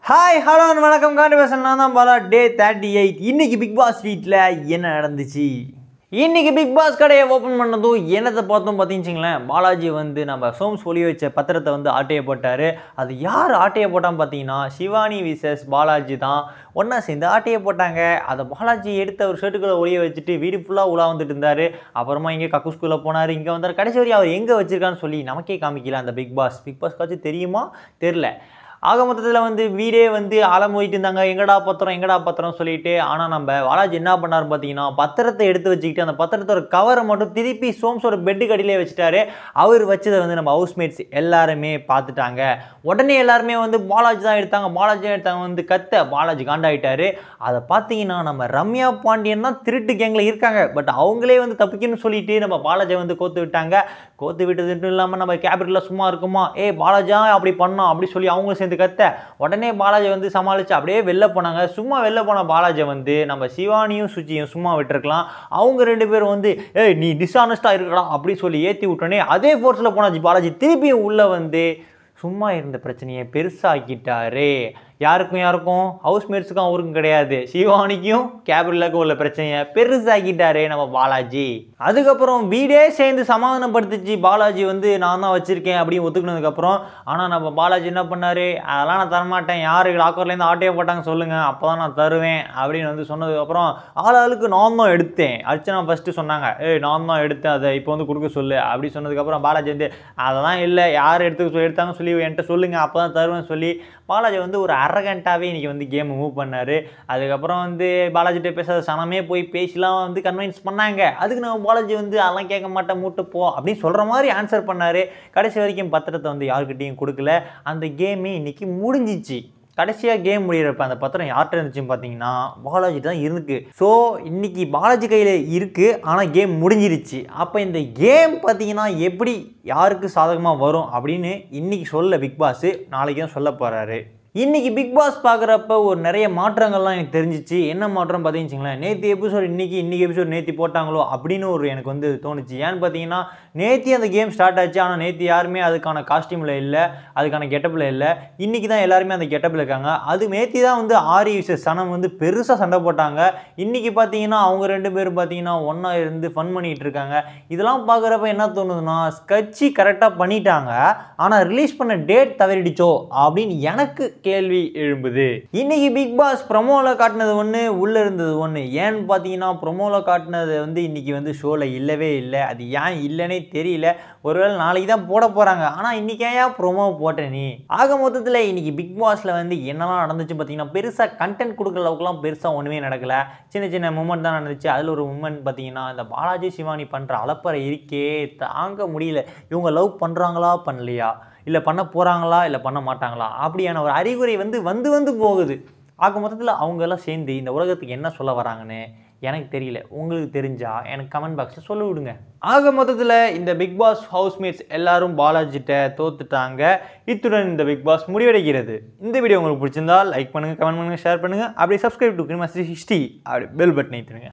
hi hello வணக்கம் காண்டு பேசுகிறேன் நான் தான் பாலா டே தேர்ட்டி எயிட் இன்னைக்கு பிக் பாஸ் வீட்டில் என்ன நடந்துச்சு இன்னைக்கு பிக் பாஸ் கடையை ஓப்பன் பண்ணதும் என்னத்தை பார்த்தோம் பார்த்தீங்கச்சிங்களேன் பாலாஜி வந்து நம்ம சோம்ஸ் ஒளி வச்ச பத்திரத்தை வந்து ஆட்டையை போட்டார் அது யார் ஆட்டையை போட்டான்னு பார்த்தீங்கன்னா சிவானி விசஸ் பாலாஜி தான் ஒன்றா சேர்ந்து ஆட்டையை போட்டாங்க அதை பாலாஜி எடுத்த ஒரு ஷர்ட்டுக்குள்ளே ஒளிய வச்சுட்டு வீடு ஃபுல்லாக உலா வந்துட்டு இருந்தார் அப்புறமா இங்கே கக்குஸ்குள்ளே போனார் இங்கே வந்தார் கடைசி வரையும் அவர் எங்கே வச்சிருக்கான்னு சொல்லி நமக்கே காமிக்கல அந்த பிக் பாஸ் பிக் பாஸ்க்காச்சும் தெரியுமா தெரில ஆக மொத்தத்தில் வந்து வீடே வந்து ஆழம் போயிட்டு இருந்தாங்க எங்கடா பத்திரம் எங்கடா பத்திரம் சொல்லிட்டு ஆனால் நம்ம பாலாஜி என்ன பண்ணார் பார்த்தீங்கன்னா பத்திரத்தை எடுத்து வச்சுக்கிட்டு அந்த பத்திரத்தோட கவரை மட்டும் திருப்பி சோம்ஸோட பெட்டு கடியிலே வச்சுட்டாரு அவர் வச்சதை வந்து நம்ம ஹவுஸ்மேட்ஸ் எல்லாருமே பார்த்துட்டாங்க உடனே எல்லாருமே வந்து பாலாஜி தான் எடுத்தாங்க பாலாஜி தான் எடுத்தாங்க வந்து கத்த பாலாஜி காண்டாயிட்டாரு அதை பார்த்தீங்கன்னா நம்ம ரம்யா பாண்டியன் தான் திருட்டு கேங்கில் இருக்காங்க பட் அவங்களே வந்து தப்பிக்கணும்னு சொல்லிட்டு நம்ம பாலாஜியை வந்து கோத்து விட்டாங்க கோத்து விட்டது மட்டும் இல்லாமல் நம்ம கேபிட்டலில் சும்மா இருக்குமா ஏ பாலாஜா அப்படி பண்ணோம் அப்படி சொல்லி அவங்களும் சேர்ந்து கத்த உடனே பாலாஜி வந்து சமாளித்து அப்படியே வெளில போனாங்க சும்மா வெளில போன பாலாஜி வந்து நம்ம சிவானியும் சுச்சியும் சும்மா விட்டுருக்கலாம் அவங்க ரெண்டு பேரும் வந்து ஏய் நீ டிஸ்ஆனஸ்டாக இருக்கடா அப்படி சொல்லி ஏற்றி விட்டோன்னே அதே ஃபோர்ஸில் போனாச்சு பாலாஜி திருப்பியும் உள்ளே வந்து சும்மா இருந்த பிரச்சனையை பெருசாக்கிட்டாரு யாருக்கும் யாருக்கும் ஹவுஸ்மேட்ஸுக்கும் அவருக்கும் கிடையாது சிவானிக்கும் கேபிரலுக்கும் உள்ள பிரச்சனையை பெருசாக்கிட்டாரு நம்ம பாலாஜி அதுக்கப்புறம் வீடே சேர்ந்து சமாதானப்படுத்துச்சு பாலாஜி வந்து நான் தான் வச்சுருக்கேன் அப்படின்னு ஒத்துக்கினதுக்கப்புறம் ஆனால் நம்ம பாலாஜி என்ன பண்ணாரு அதெல்லாம் நான் தரமாட்டேன் யார் லாக்கர்லேருந்து ஆட்டையை போட்டாங்க சொல்லுங்கள் அப்போ தான் நான் தருவேன் அப்படின்னு வந்து சொன்னதுக்கப்புறம் ஆளாளுக்கு நான் தான் எடுத்தேன் அர்ச்சனா ஃபஸ்ட்டு சொன்னாங்க ஏய் நான் தான் எடுத்தேன் அதை இப்போ வந்து கொடுக்க சொல்லு அப்படி சொன்னதுக்கப்புறம் பாலாஜி வந்து அதெல்லாம் இல்லை யார் எடுத்து சொல்லி எடுத்தாங்கன்னு சொல்லி என்கிட்ட சொல்லுங்கள் அப்போ தான் தருவேன் சொல்லி பாலாஜி வந்து ஒரு அரகண்ட்டாகவே இன்றைக்கி வந்து கேமை மூவ் பண்ணார் அதுக்கப்புறம் வந்து பாலாஜிட்ட பேசாத சனமே போய் பேசிலாம் வந்து கன்வின்ஸ் பண்ணாங்க அதுக்கு நம்ம பாலாஜி வந்து அதெல்லாம் கேட்க மாட்டேன் மூட்டு போ அப்படின்னு சொல்கிற மாதிரி ஆன்சர் பண்ணார் கடைசி வரைக்கும் பத்திரத்தை வந்து யாருக்கிட்டையும் கொடுக்கல அந்த கேமே இன்றைக்கி முடிஞ்சிச்சு கடைசியாக கேம் முடியிறப்ப அந்த பத்திரம் யார்கிட்ட இருந்துச்சுன்னு பார்த்தீங்கன்னா பாலாஜி தான் இருக்கு ஸோ இன்னைக்கு பாலாஜி கையில் இருக்குது ஆனால் கேம் முடிஞ்சிருச்சு அப்போ இந்த கேம் பார்த்தீங்கன்னா எப்படி யாருக்கு சாதகமாக வரும் அப்படின்னு இன்னைக்கு சொல்ல பிக் பாஸ் நாளைக்கு தான் சொல்ல போகிறாரு இன்னைக்கு பிக் பாஸ் பார்க்குறப்ப ஒரு நிறைய மாற்றங்கள்லாம் எனக்கு தெரிஞ்சிச்சு என்ன மாற்றம் பார்த்தீங்கன்னு நேற்று எபிசோட் இன்னைக்கு இன்னைக்கு எபிசோட் நேற்று போட்டாங்களோ அப்படின்னு ஒரு எனக்கு வந்து தோணுச்சு ஏன்னு பார்த்தீங்கன்னா நேற்று அந்த கேம் ஸ்டார்ட் ஆச்சு ஆனால் நேற்று யாருமே அதுக்கான காஸ்டியூமில் இல்லை அதுக்கான கெட்டப்பில் இல்லை இன்னைக்கு தான் எல்லாருமே அந்த கெட்டப்பில் இருக்காங்க அது நேற்று தான் வந்து ஆரி விசஸ் சனம் வந்து பெருசாக சண்டை போட்டாங்க இன்னைக்கு பார்த்தீங்கன்னா அவங்க ரெண்டு பேரும் பார்த்தீங்கன்னா ஒன்றா இருந்து ஃபன் பண்ணிகிட்டு இருக்காங்க இதெல்லாம் பார்க்குறப்ப என்ன தோணுதுன்னா ஸ்கட்சி கரெக்டாக பண்ணிட்டாங்க ஆனால் ரிலீஸ் பண்ண டேட் தவறிடுச்சோ அப்படின்னு எனக்கு கேள்வி எழும்புது இன்னைக்கு பிக் பாஸ் ப்ரொமோவில் காட்டினது ஒன்று உள்ளே இருந்தது ஒன்று ஏன்னு பார்த்தீங்கன்னா ப்ரொமோவில் காட்டினது வந்து இன்னைக்கு வந்து ஷோவில் இல்லவே இல்லை அது ஏன் இல்லைன்னே தெரியல ஒருவேளை நாளைக்கு தான் போட போகிறாங்க ஆனால் இன்றைக்கி ஏன் ப்ரொமோ போட்ட நீ ஆக மொத்தத்தில் இன்னைக்கு பிக் பாஸில் வந்து என்னெல்லாம் நடந்துச்சு பார்த்தீங்கன்னா பெருசாக கண்டென்ட் கொடுக்குற அளவுக்குலாம் பெருசாக ஒன்றுமே நடக்கலை சின்ன சின்ன மூமெண்ட் தான் நடந்துச்சு அதில் ஒரு மூமெண்ட் பார்த்தீங்கன்னா இந்த பாலாஜி சிவானி பண்ணுற அலப்பறை இருக்கே தாங்க முடியல இவங்க லவ் பண்ணுறாங்களா பண்ணலையா இல்லை பண்ண போகிறாங்களா இல்லை பண்ண மாட்டாங்களா அப்படியான ஒரு அறிகுறி வந்து வந்து வந்து போகுது ஆக மொத்தத்தில் அவங்க எல்லாம் சேர்ந்து இந்த உலகத்துக்கு என்ன சொல்ல வராங்கன்னு எனக்கு தெரியல உங்களுக்கு தெரிஞ்சா எனக்கு கமெண்ட் பாக்ஸில் சொல்ல விடுங்க ஆக மொத்தத்தில் இந்த பிக் பாஸ் ஹவுஸ்மேட்ஸ் எல்லாரும் பாலாஜிட்ட தோத்துட்டாங்க இத்துடன் இந்த பிக் பாஸ் முடிவடைகிறது இந்த வீடியோ உங்களுக்கு பிடிச்சிருந்தா லைக் பண்ணுங்கள் கமெண்ட் பண்ணுங்கள் ஷேர் பண்ணுங்கள் அப்படியே சப்ஸ்கிரைப் டு கிரிமாஸ் ஹிஸ்டி அப்படி பெல் பட்டனை தருங்க